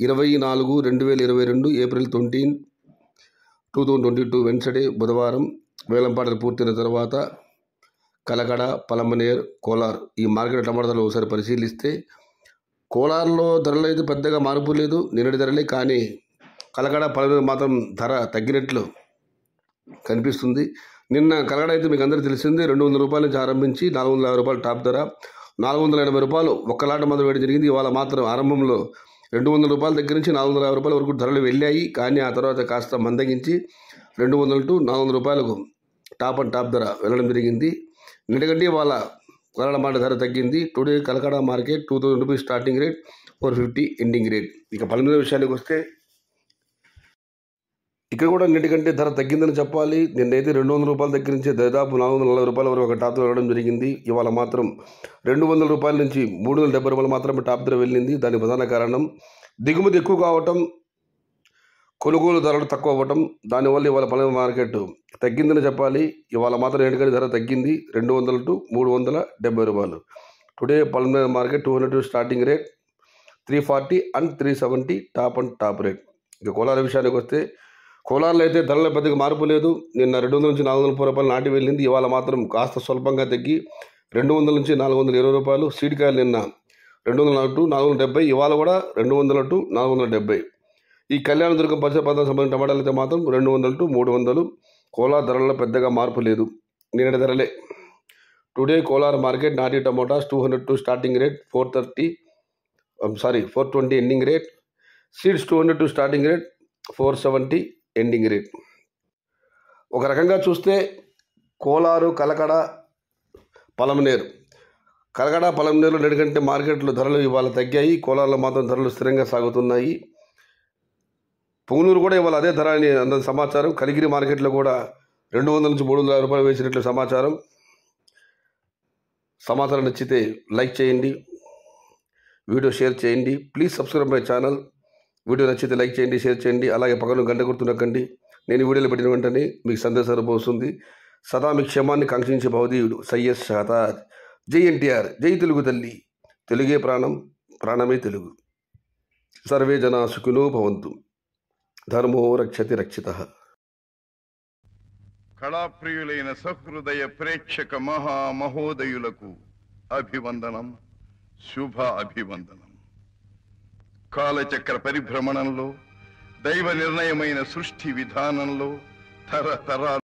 ఇరవై నాలుగు రెండు వేల ఇరవై రెండు April twenty two thousand twenty two Wednesday బుధవారం వేలంపాటలు పూర్తయిన తర్వాత కలకడ పలమనేర్ కోలార్ ఈ మార్కెట్ టమాటా ధరలు ఒకసారి పరిశీలిస్తే కోలార్లో ధరలు అయితే పెద్దగా మార్పు లేదు నిన్నటి ధరలే కానీ కలకడ పలమనేర్ మాత్రం ధర తగ్గినట్లు కనిపిస్తుంది నిన్న కలకడ అయితే మీకు అందరికీ తెలిసిందే రెండు వందల రూపాయల నుంచి ఆరంభించి నాలుగు వందల యాభై రూపాయలు టాప్ ధర నాలుగు వందల ఎనభై రూపాయలు ఒక్క లాట మాత్రం వేయడం జరిగింది ఇవాళ మాత్రం ఆరంభంలో రెండు వందల రూపాయల దగ్గర నుంచి నాలుగు వందల యాభై రూపాయల వరకు ధరలు వెళ్ళాయి కానీ ఆ తర్వాత కాస్త మందగించి రెండు వందల టు నాలుగు వందల రూపాయలకు టాప్ అండ్ టాప్ ధర వెళ్ళడం జరిగింది ఎందుకంటే వాళ్ళ కలకడ మాట ధర తగ్గింది today Kalakada market two thousand rupees starting rate four fifty ending rate ఇక పన్నెండు విషయానికి వస్తే ఇక్కడ కూడా నిన్నటికంటే ధర తగ్గిందని చెప్పాలి నిన్నైతే రెండు వందల రూపాయల దగ్గర నుంచి దాదాపు నాలుగు వందల నలభై రూపాయల వరకు ఒక టాప్ ధర వెళ్ళడం జరిగింది ఇవాళ మాత్రం రెండు వందల రూపాయల నుంచి మూడు వందల డెబ్బై రూపాయలు మాత్రమే టాప్ ధర వెళ్ళింది దానికి ప్రధాన కారణం దిగుమతి ఎక్కువ కావటం కొనుగోలు ధరలు తక్కువ అవ్వటం దానివల్ల ఇవాళ పల్లె మార్కెట్ తగ్గిందని చెప్పాలి ఇవాళ మాత్రం ఎందుకంటే ధర తగ్గింది రెండు వందల టు మూడు వందల డెబ్బై రూపాయలు టుడే పల్లె market two hundred starting rate three forty and three seventy top and top rate ఇక కోలార విషయానికి వస్తే కోలార్లో అయితే ధరల పెద్దగా మార్పు లేదు నిన్న రెండు వందల నుంచి నాలుగు వందల రూపాయలు నాటి వెళ్ళింది ఇవాళ మాత్రం కాస్త స్వల్పంగా తగ్గి రెండు వందల నుంచి నాలుగు వందల ఇరవై రూపాయలు సీడికాయలు నిన్న రెండు వందల నాలుగు టు నాలుగు వందల డెబ్బై ఇవాళ కూడా రెండు వందల టు నాలుగు వందల డెబ్బై ఈ కళ్యాణదుర్గం పరిసర ప్రాంతాలకు సంబంధించిన టమాటాలు అయితే మాత్రం రెండు వందలు టు మూడు వందలు కోలార్ ధరల్లో పెద్దగా మార్పు లేదు నిన్నటి ధరలే టుడే కోలార్ మార్కెట్ నాటి tomatoes two hundred to starting rate four thirty sorry four twenty ending rate seeds two hundred to starting rate four seventy ending rate ఒక రకంగా చూస్తే కోలారు కలకడ పలమనేరు కలకడ పలమనేరు ఎందుకంటే మార్కెట్లో ధరలు ఇవాళ తగ్గాయి కోలార్లో మాత్రం ధరలు స్థిరంగా సాగుతున్నాయి పుంగనూరు కూడా ఇవాళ అదే ధర అని అంత సమాచారం కలిగిరి మార్కెట్లో కూడా రెండు వందల నుంచి మూడు వందల యాభై రూపాయలు వేసినట్లు సమాచారం సమాచారం నచ్చితే లైక్ చేయండి వీడియో షేర్ చేయండి please subscribe my channel video నచ్చితే లైక్ చేయండి షేర్ చేయండి అలాగే పక్కన గంట గుర్తు నొక్కండి నేను వీడియోలు పెట్టిన వెంటనే మీకు సందేశాలు పోస్తుంది సదా మీ క్షేమాన్ని కాంక్షించే భవదీయుడు సయ్యద్ షహతాజ్ జై ఎన్టీఆర్ జై తెలుగు తల్లి తెలుగే ప్రాణం ప్రాణమే తెలుగు సర్వే జనా సుఖినో భవంతు ధర్మో రక్షతి రక్షిత కళాప్రియులైన సహృదయ ప్రేక్షక మహామహోదయులకు అభివందనం శుభ అభివందనం కాలచక్ర పరిభ్రమణంలో దైవ నిర్ణయమైన సృష్టి విధానంలో తరతరాలు